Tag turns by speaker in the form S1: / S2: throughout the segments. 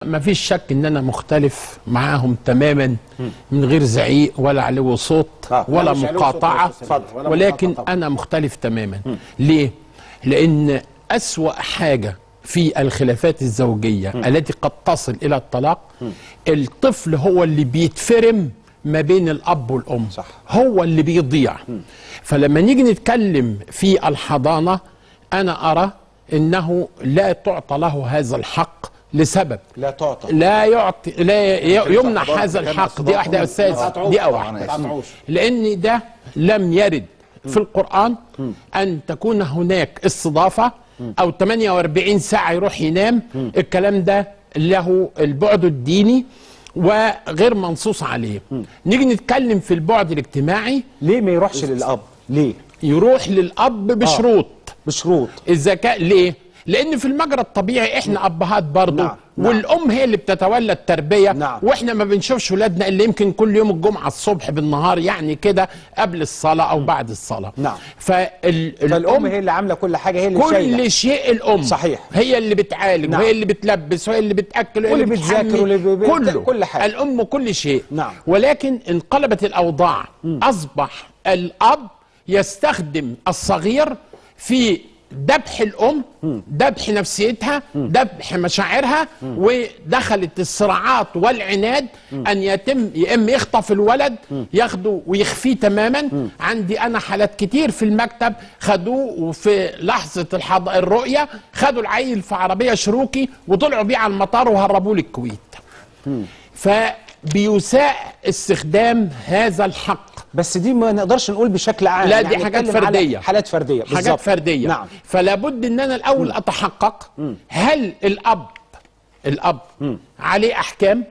S1: ما فيش شك ان انا مختلف معاهم تماما من غير زعيق ولا علو صوت
S2: آه.
S1: ولا
S3: لا، مش علو
S1: مقاطعه
S3: صوت يا أستاذ سمير، ولا
S1: ولكن
S3: مقاطعة طبعا.
S1: انا مختلف تماما ليه لان اسوا حاجه في الخلافات الزوجيه التي قد تصل الى الطلاق الطفل هو اللي بيتفرم ما بين الاب والام
S2: صح.
S1: هو اللي بيضيع فلما نيجي نتكلم في الحضانه انا ارى انه لا تعطى له هذا الحق لسبب
S2: لا تعطى
S1: لا يعطي لا ي- يمنع
S3: حضانة
S1: هذا
S3: كان
S1: الحق دي واحده يا استاذ
S3: تعطوش
S1: دي
S3: طبعاً
S1: واحده
S3: يا تعطوش.
S1: لان ده لم يرد في القران ان تكون هناك استضافه او 48 ساعه يروح ينام الكلام ده له البعد الديني وغير منصوص عليه نيجي نتكلم في البعد الاجتماعي
S2: ليه ما يروحش للاب ليه
S1: يروح للاب بشروط
S2: بشروط
S1: الذكاء ليه؟ لأن في المجرى الطبيعي احنا أبهات برضه
S2: نعم، نعم.
S1: والأم هي اللي بتتولى التربية
S2: نعم.
S1: واحنا ما بنشوفش ولادنا إلا يمكن كل يوم الجمعة الصبح بالنهار يعني كده قبل الصلاة أو بعد الصلاة
S2: نعم.
S1: فالأم
S2: فالام هي اللي عامله كل حاجه هي اللي شايله
S1: كل شيء الأم
S2: صحيح.
S1: هي اللي بتعالج
S2: نعم.
S1: وهي اللي بتلبس وهي اللي بتأكل وهي
S2: واللي
S1: اللي
S2: بتذاكر
S1: بتحمي.
S2: واللي ب- ب-
S1: كله
S2: كل حاجة.
S1: الأم كل شيء
S2: نعم.
S1: ولكن انقلبت الأوضاع أصبح الأب يستخدم الصغير في ذبح الأم ذبح نفسيتها ذبح مشاعرها ودخلت الصراعات والعناد أن يتم يا إما يخطف الولد ياخده ويخفيه تماما عندي أنا حالات كتير في المكتب خدوه وفي لحظة الحض... الرؤية خدوا العيل في عربية شروكي وطلعوا بيه على المطار وهربوه للكويت فبيساء استخدام هذا الحق
S2: بس دي ما نقدرش نقول بشكل عام
S1: لا، دي حاجات
S2: نتكلم على
S1: فردية.
S2: حالات فرديه
S1: حاجات
S2: بالظبط.
S1: فرديه
S2: نعم
S1: فلا بد ان انا الاول اتحقق هل الاب الاب عليه احكام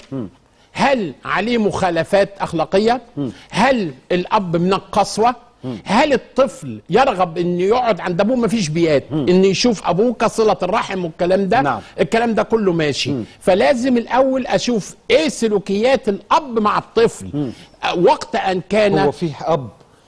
S1: هل عليه مخالفات اخلاقيه هل الاب من القسوه هل الطفل يرغب ان يقعد عند ابوه ما فيش بيات ان يشوف ابوه كصله الرحم والكلام ده
S2: نعم.
S1: الكلام ده كله ماشي فلازم الاول اشوف ايه سلوكيات الاب مع الطفل وقت ان كان
S2: هو فيه اب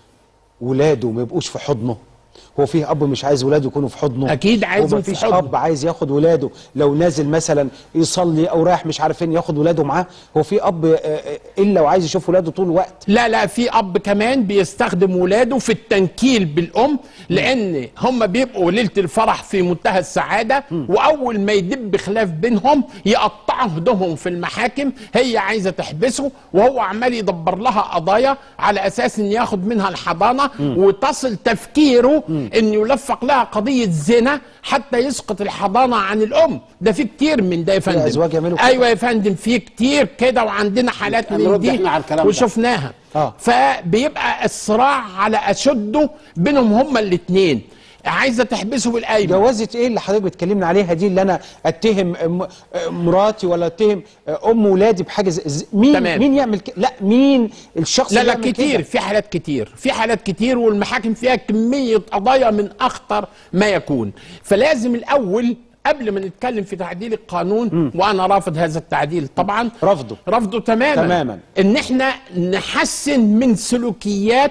S2: ولاده ما يبقوش في حضنه هو فيه اب مش عايز ولاده يكونوا في حضنه
S1: أكيد عايزهم في
S2: ومفيش
S1: حضنه.
S2: اب عايز ياخد ولاده لو نازل مثلا يصلي او رايح مش عارف فين ياخد ولاده معاه هو في اب آه، آه، الا وعايز يشوف ولاده طول الوقت
S1: لا لا في اب كمان بيستخدم ولاده في التنكيل بالام لان هم بيبقوا ليله الفرح في منتهى السعاده واول ما يدب خلاف بينهم يقطعوا هدومهم في المحاكم هي عايزه تحبسه وهو عمال يدبر لها قضايا على اساس ان ياخد منها الحضانه وتصل تفكيره ان يلفق لها قضيه زنا حتى يسقط الحضانه عن الام ده في كتير من ده يا فندم
S2: أزواج يعملوا كده.
S1: ايوه يا فندم في كتير كده وعندنا حالات من
S3: نرد
S1: دي
S3: إحنا على الكلام ده.
S1: وشفناها
S2: آه.
S1: فبيبقى الصراع على اشده بينهم هما الاثنين عايزه تحبسه بالايمن
S2: جوازة ايه اللي حضرتك بتكلمنا عليها دي اللي انا اتهم م- مراتي ولا اتهم ام ولادي بحاجه زي زي- مين
S1: تمام.
S2: مين يعمل كده لا مين الشخص
S1: لا
S2: اللي
S1: لا
S2: يعمل
S1: كتير
S2: كده؟
S1: في حالات كتير في حالات كتير والمحاكم فيها كميه قضايا من اخطر ما يكون فلازم الاول قبل ما نتكلم في تعديل القانون وانا رافض هذا التعديل طبعا
S2: رفضه.
S1: رفضه تماما
S2: تماما.
S1: ان احنا نحسن من سلوكيات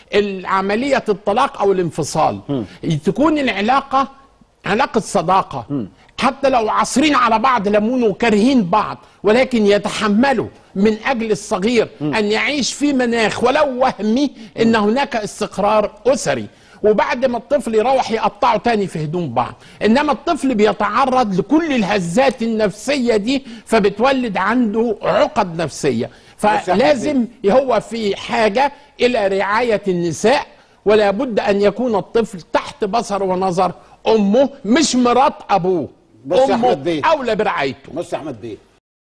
S1: عمليه الطلاق او الانفصال تكون العلاقه علاقه صداقه حتى لو عاصرين على بعض لمون وكارهين بعض ولكن يتحملوا من اجل الصغير ان يعيش في مناخ ولو وهمي ان هناك استقرار اسري وبعد ما الطفل يروح يقطعوا تاني في هدوم بعض انما الطفل بيتعرض لكل الهزات النفسيه دي فبتولد عنده عقد نفسيه فلازم هو في حاجه الى رعايه النساء ولا بد ان يكون الطفل تحت بصر ونظر امه مش مرات ابوه
S3: بص يا
S1: امه
S3: أحمد بيه.
S1: اولى برعايته
S3: بص يا احمد بيه